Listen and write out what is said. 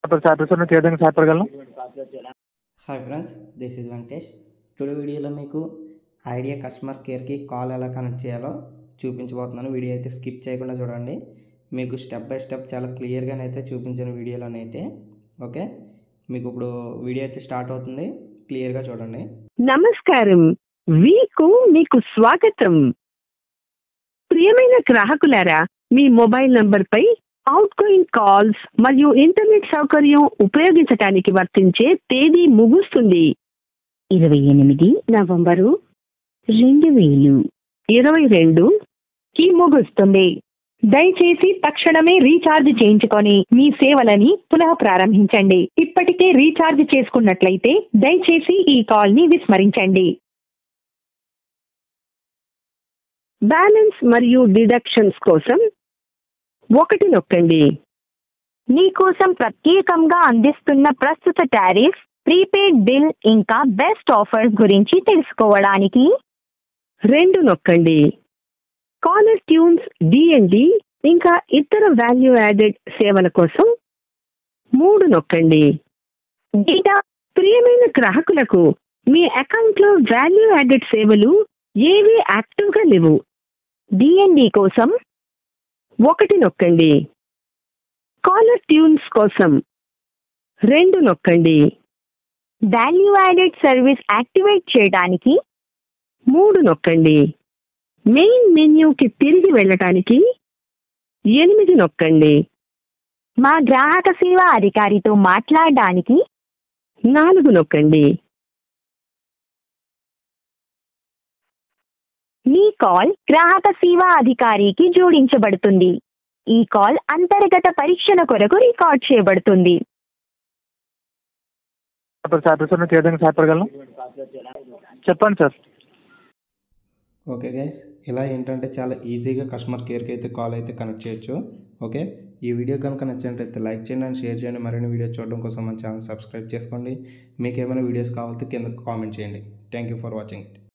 చెప్పండి sir sir నేను ఏ విధంగా సహాయపడగలను hi friends this is Venkatesh today వీడియోలో మీకు ఐడియా కస్టమర్ కేర్కి కాల్ ఎలా కనెక్ట్ చేయాలో చూపించబోతున్నాను వీడియో అయితే స్కిప్ చేయకుండా చూడండి మీకు స్టెప్ బై స్టెప్ చాలా క్లియర్గానైతే చూపించిన వీడియోలోనైతే ఓకే మీకు ఇప్పుడు వీడియో అయితే స్టార్ట్ అవుతుంది క్లియర్గా చూడండి నమస్కారం వీకు మీకు స్వాగతం ప్రియమైన గ్రాహకులారా మీ మొబైల్ నంబర్పై అవుట్ గోయింగ్ కాల్స్ మరియు ఇంటర్నెట్ సౌకర్యం ఉపయోగించడానికి వర్తించే తేదీ ముగుస్తుంది ఇరవై ఎనిమిది నవంబరు రెండు వేలు ఇరవై రెండు కి ముగుస్తుంది దయచేసి తక్షణమే రీఛార్జ్ చేయించుకొని మీ సేవలని పునః ప్రారంభించండి ఇప్పటికే రీఛార్జ్ చేసుకున్నట్లయితే దయచేసి ఈ కాల్ ని విస్మరించండి బ్యాలెన్స్ మరియు డిడక్షన్స్ కోసం ఒకటి నొక్కండి మీకోసం ప్రత్యేకంగా అందిస్తున్న ప్రస్తుత టారిఫ్ ప్రీపెయిడ్ బిల్ ఇంకా బెస్ట్ ఆఫర్స్ గురించి తెలుసుకోవడానికి రెండు నొక్కండి కాలర్ ట్యూన్స్ డిఎన్డి ఇంకా ఇతర వాల్యూ యాడెడ్ సేవల కోసం మూడు నొక్కండి డేటా ప్రియమైన గ్రాహకులకు మీ అకౌంట్లో వాల్యూ యాడెడ్ సేవలు ఏవీ యాక్టివ్గా లేవు డిఎన్డి కోసం ఒకటి నొక్కండి కాలర్ ట్యూన్స్ కోసం రెండు నొక్కండి వాల్యూ యాడెడ్ సర్వీస్ యాక్టివేట్ చేయడానికి మూడు నొక్కండి మెయిన్ మెన్యూకి తిరిగి వెళ్ళటానికి ఎనిమిది నొక్కండి మా గ్రాహక సేవ అధికారితో మాట్లాడడానికి నాలుగు నొక్కండి మీ కాల్ గ్రాహక సేవా అధికారికి జోడించబడుతుంది ఈ కాల్ అంతర్గత పరీక్షల కొరకు రికార్డ్ చేయబడుతుంది చెప్పండి సార్ సార్ నేను ఏ విధంగా సహాయపడగలను చెప్పండి సార్ ఓకే గైస్ ఇలా ఏంటంటే చాలా ఈజీగా కస్టమర్ కేర్కి అయితే కాల్ అయితే కనెక్ట్ చేయొచ్చు ఓకే ఈ వీడియో కనుక నచ్చినట్లయితే లైక్ చేయండి అండ్ షేర్ చేయండి మరిన్ని వీడియోస్ చూడడం కోసం మన ఛానల్ సబ్స్క్రైబ్ చేసుకోండి మీకు ఏమైనా వీడియోస్ కావాలంటే కింద కామెంట్ చేయండి థ్యాంక్ యూ ఫర్ వాచింగ్